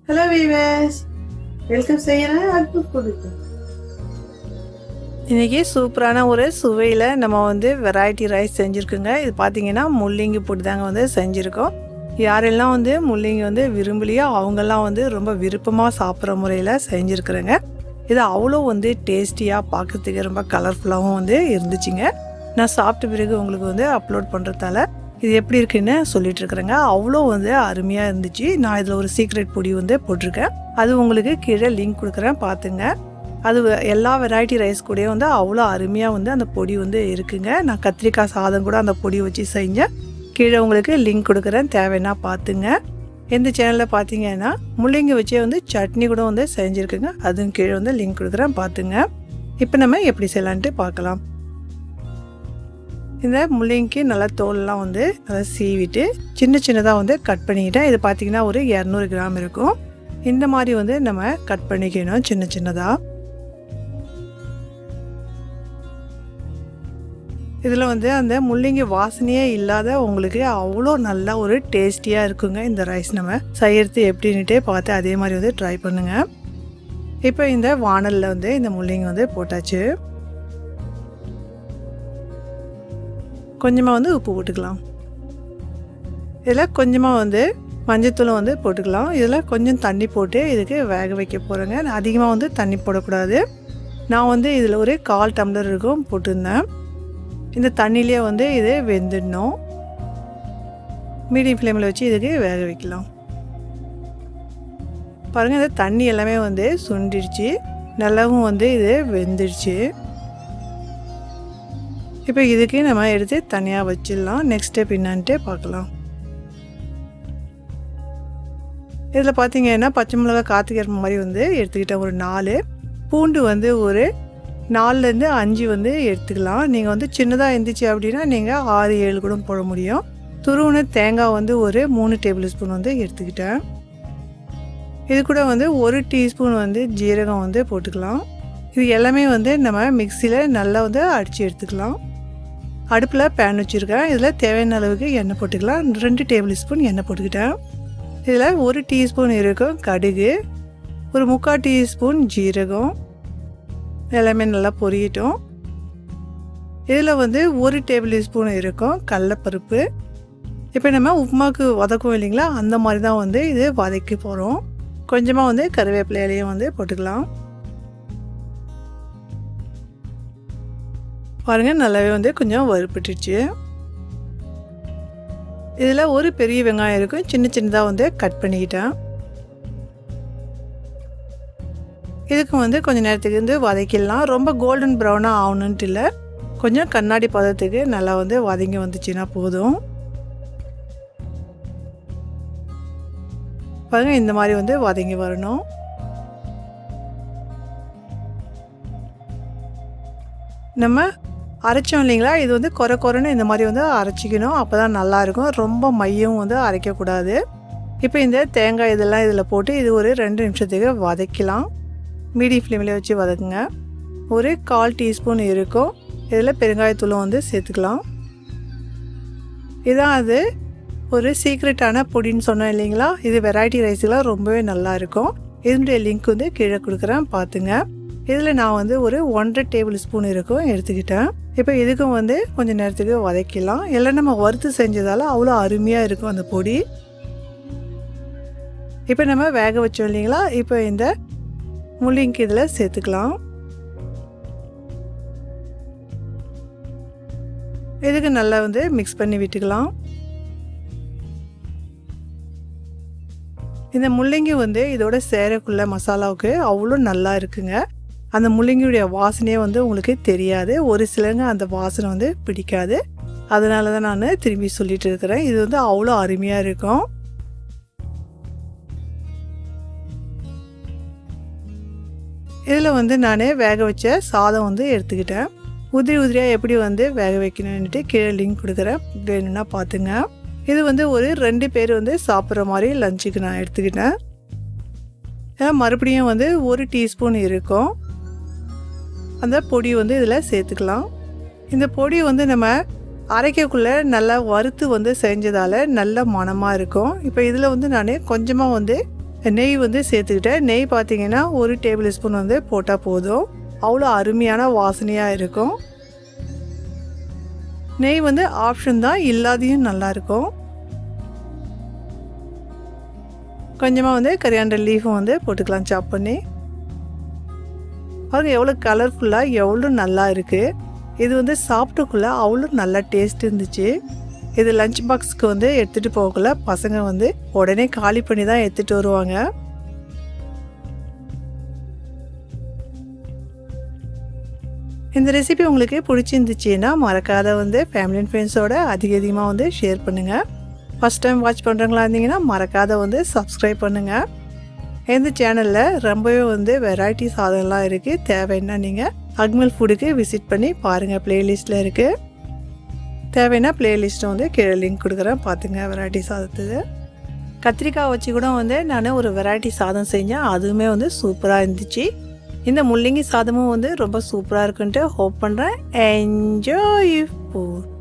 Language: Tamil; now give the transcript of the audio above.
ஹலோ வீவர்ஸ் வெல்கம் செய்கிறேன் அன்பு கொடுக்கும் இன்றைக்கி சூப்பரான ஒரு சுவையில் நம்ம வந்து வெரைட்டி ரைஸ் செஞ்சுருக்குங்க இது பார்த்தீங்கன்னா முள்ளங்கி போட்டு தாங்க வந்து செஞ்சுருக்கோம் யாரெல்லாம் வந்து முள்ளங்கி வந்து விரும்பலையோ அவங்கெல்லாம் வந்து ரொம்ப விருப்பமாக சாப்பிட்ற முறையில் செஞ்சுருக்குறேங்க இது அவ்வளோ வந்து டேஸ்டியாக பார்க்கறதுக்கு ரொம்ப கலர்ஃபுல்லாகவும் வந்து இருந்துச்சுங்க நான் சாப்பிட்ட பிறகு உங்களுக்கு வந்து அப்லோட் பண்ணுறதால இது எப்படி இருக்குன்னு சொல்லிட்டு இருக்கிறேங்க அவ்வளோ வந்து அருமையாக இருந்துச்சு நான் இதில் ஒரு சீக்ரெட் பொடி வந்து போட்டிருக்கேன் அது உங்களுக்கு கீழே லிங்க் கொடுக்குறேன் பார்த்துங்க அது வ- எல்லா வெரைட்டி ரைஸ் கூடயும் வந்து அவ்வளோ அருமையாக வந்து அந்த பொடி வந்து இருக்குங்க நான் கத்திரிக்காய் சாதம் கூட அந்த பொடி வச்சு செஞ்சேன் கீழே உங்களுக்கு லிங்க் கொடுக்குறேன் தேவைன்னா பார்த்துங்க எந்த சேனலில் பார்த்தீங்கன்னா முள்ளங்கி வச்சே வந்து சட்னி கூட வந்து செஞ்சுருக்குங்க அதுவும் கீழே வந்து லிங்க் கொடுக்குறேன் பார்த்துங்க இப்போ நம்ம எப்படி செய்யலான்ட்டு பார்க்கலாம் இந்த முள்ளங்கிக்கு நல்லா தோல்லாம் வந்து நல்லா சீவிட்டு சின்ன சின்னதாக வந்து கட் பண்ணிக்கிட்டேன் இது பார்த்தீங்கன்னா ஒரு இரநூறு கிராம் இருக்கும் இந்த மாதிரி வந்து நம்ம கட் பண்ணிக்கணும் சின்ன சின்னதாக இதில் வந்து அந்த முள்ளங்கி வாசனையே இல்லாத உங்களுக்கு அவ்வளோ நல்லா ஒரு டேஸ்டியாக இருக்குங்க இந்த ரைஸ் நம்ம செய்யறது எப்படின்னுட்டே பார்த்து அதே மாதிரி வந்து ட்ரை பண்ணுங்க இப்போ இந்த வானலில் வந்து இந்த முள்ளங்கி வந்து போட்டாச்சு கொஞ்சமாக வந்து உப்பு போட்டுக்கலாம் இதில் கொஞ்சமாக வந்து மஞ்சத்தூளும் வந்து போட்டுக்கலாம் இதில் கொஞ்சம் தண்ணி போட்டு இதுக்கு வேக வைக்க போகிறேங்க அதிகமாக வந்து தண்ணி போடக்கூடாது நான் வந்து இதில் ஒரு கால் டம்ளர் இருக்கும் போட்டிருந்தேன் இந்த தண்ணியிலே வந்து இது வெந்துடணும் மீடியம் ஃப்ளேமில் வச்சு இதுக்கு வேக வைக்கலாம் பாருங்கள் இந்த தண்ணி எல்லாமே வந்து சுண்டிடுச்சு நல்லாவும் வந்து இது வெந்துடுச்சு இப்போ இதுக்கு நம்ம எடுத்து தனியாக வச்சிடலாம் நெக்ஸ்ட் ஸ்டெப் என்னான்ட்டு பார்க்கலாம் இதில் பார்த்தீங்கன்னா பச்சை மிளகா காத்துக்கிற மாதிரி வந்து எடுத்துக்கிட்டேன் ஒரு நாலு பூண்டு வந்து ஒரு நாலுலேருந்து அஞ்சு வந்து எடுத்துக்கலாம் நீங்கள் வந்து சின்னதாக இருந்துச்சு அப்படின்னா நீங்கள் ஆறு ஏழு கூட போட முடியும் துருவுன தேங்காய் வந்து ஒரு மூணு டேபிள் ஸ்பூன் வந்து எடுத்துக்கிட்டேன் இது கூட வந்து ஒரு டீஸ்பூன் வந்து ஜீரகம் வந்து போட்டுக்கலாம் இது எல்லாமே வந்து நம்ம மிக்சியில் நல்லா வந்து அடித்து எடுத்துக்கலாம் அடுப்பில் பேன் வச்சுருக்கேன் இதில் தேவையான அளவுக்கு எண்ணெய் போட்டுக்கலாம் ரெண்டு டேபிள் ஸ்பூன் எண்ணெய் போட்டுக்கிட்டேன் இதில் ஒரு டீஸ்பூன் இருக்கும் கடுகு ஒரு முக்கால் டீஸ்பூன் ஜீரகம் எல்லாமே நல்லா பொரியட்டும் இதில் வந்து ஒரு டேபிள் ஸ்பூன் இருக்கும் கடலப்பருப்பு இப்போ நம்ம உப்புமாக்கு வதக்கும் இல்லைங்களா அந்த மாதிரி தான் வந்து இது வதக்கி போகிறோம் கொஞ்சமாக வந்து கருவேப்பிலை இலையும் வந்து போட்டுக்கலாம் பாருங்கள் நல்லாவே வந்து கொஞ்சம் வறுப்பட்டுச்சு இதில் ஒரு பெரிய வெங்காயம் இருக்கும் சின்ன சின்னதாக வந்து கட் பண்ணிக்கிட்டேன் இதுக்கு வந்து கொஞ்சம் நேரத்துக்கு வந்து வதக்கிடலாம் ரொம்ப கோல்டன் ப்ரௌனாக ஆகணுன்ட்டு இல்லை கொஞ்சம் கண்ணாடி பதத்துக்கு நல்லா வந்து வதங்கி வந்துச்சுன்னா போதும் பாருங்க இந்த மாதிரி வந்து வதங்கி வரணும் நம்ம அரைச்சோம் இல்லைங்களா இது வந்து குறை குறைன்னு இந்த மாதிரி வந்து அரைச்சிக்கணும் அப்போ தான் நல்லாயிருக்கும் ரொம்ப மையம் வந்து அரைக்கக்கூடாது இப்போ இந்த தேங்காய் இதெல்லாம் இதில் போட்டு இது ஒரு ரெண்டு நிமிஷத்துக்கு வதக்கலாம் மீடியம் ஃப்ளேமில் வச்சு வதக்குங்க ஒரு கால் டீஸ்பூன் இருக்கும் இதில் பெருங்காயத்தூளும் வந்து சேர்த்துக்கலாம் இதான் அது ஒரு சீக்ரெட்டான பொடின்னு சொன்னேன் இல்லைங்களா இது வெரைட்டி ரைஸ்லாம் ரொம்பவே நல்லா இருக்கும் இதனுடைய லிங்க் வந்து கீழே கொடுக்குறேன் பார்த்துங்க இதில் நான் வந்து ஒரு ஒன்றரை டேபிள் ஸ்பூன் இருக்கும் எடுத்துக்கிட்டேன் இப்போ இதுக்கும் வந்து கொஞ்சம் நேரத்துக்கு வதக்கிடலாம் எல்லாம் நம்ம வறுத்து செஞ்சதால் அவ்வளோ அருமையாக இருக்கும் அந்த பொடி இப்போ நம்ம வேக வச்சோம் இல்லைங்களா இப்போ இந்த முள்ளிங்கு இதில் சேர்த்துக்கலாம் இதுக்கு நல்லா வந்து மிக்ஸ் பண்ணி விட்டுக்கலாம் இந்த முள்ளங்கி வந்து இதோட சேரக்குள்ள மசாலாவுக்கு அவ்வளோ நல்லா இருக்குங்க அந்த முள்ளங்கியுடைய வாசனையே வந்து உங்களுக்கு தெரியாது ஒரு சிலருங்க அந்த வாசனை வந்து பிடிக்காது அதனால தான் நான் திரும்பி சொல்லிட்டு இருக்கிறேன் இது வந்து அவ்வளோ அருமையாக இருக்கும் இதில் வந்து நான் வேக வச்ச சாதம் வந்து எடுத்துக்கிட்டேன் உதிரி உதிரியாக எப்படி வந்து வேக வைக்கணும்னுட்டு கீழே லிங்க் கொடுக்குறேன் வேணும்னா பார்த்துங்க இது வந்து ஒரு ரெண்டு பேர் வந்து சாப்பிட்ற மாதிரி லஞ்சுக்கு நான் எடுத்துக்கிட்டேன் ஏன்னா மறுபடியும் வந்து ஒரு டீஸ்பூன் இருக்கும் அந்த பொடி வந்து இதில் சேர்த்துக்கலாம் இந்த பொடி வந்து நம்ம அரைக்கக்குள்ளே நல்லா வறுத்து வந்து செஞ்சதால் நல்ல மணமாக இருக்கும் இப்போ இதில் வந்து நான் கொஞ்சமாக வந்து நெய் வந்து சேர்த்துக்கிட்டேன் நெய் பார்த்தீங்கன்னா ஒரு டேபிள் ஸ்பூன் வந்து போட்டால் போதும் அவ்வளோ அருமையான வாசனையாக இருக்கும் நெய் வந்து ஆப்ஷன் தான் இல்லாதையும் நல்லாயிருக்கும் கொஞ்சமாக வந்து கரியாண்டர் லீஃபும் வந்து போட்டுக்கலாம் சாப் பண்ணி பாருங்க எவ்வளோ கலர்ஃபுல்லாக எவ்வளோ நல்லா இருக்குது இது வந்து சாப்பிட்டுக்குள்ளே அவ்வளோ நல்லா டேஸ்ட் இருந்துச்சு இது லஞ்ச் பாக்ஸ்க்கு வந்து எடுத்துகிட்டு போகக்குள்ள பசங்க வந்து உடனே காலி பண்ணி தான் எடுத்துகிட்டு வருவாங்க இந்த ரெசிபி உங்களுக்கு பிடிச்சிருந்துச்சின்னா மறக்காத வந்து ஃபேமிலி அண்ட் ஃப்ரெண்ட்ஸோட அதிக அதிகமாக வந்து ஷேர் பண்ணுங்கள் ஃபஸ்ட் டைம் வாட்ச் பண்ணுறவங்களா இருந்தீங்கன்னா மறக்காத வந்து சப்ஸ்கிரைப் பண்ணுங்கள் இந்த சேனலில் ரொம்பவே வந்து வெரைட்டி சாதம்லாம் இருக்குது தேவைன்னா நீங்கள் அக்மல் ஃபுட்டுக்கு விசிட் பண்ணி பாருங்கள் ப்ளேலிஸ்ட்டில் இருக்குது தேவைன்னா ப்ளேலிஸ்ட்டை வந்து கீழே லிங்க் கொடுக்குறேன் பார்த்துங்க வெரைட்டி சாதத்துக்கு கத்திரிக்காய் வச்சு கூட வந்து நான் ஒரு வெரைட்டி சாதம் செஞ்சேன் அதுவுமே வந்து சூப்பராக இருந்துச்சு இந்த முள்ளங்கி சாதமும் வந்து ரொம்ப சூப்பராக இருக்குன்ட்டு ஹோப் பண்ணுறேன் என்ஜாய் ஃபுட்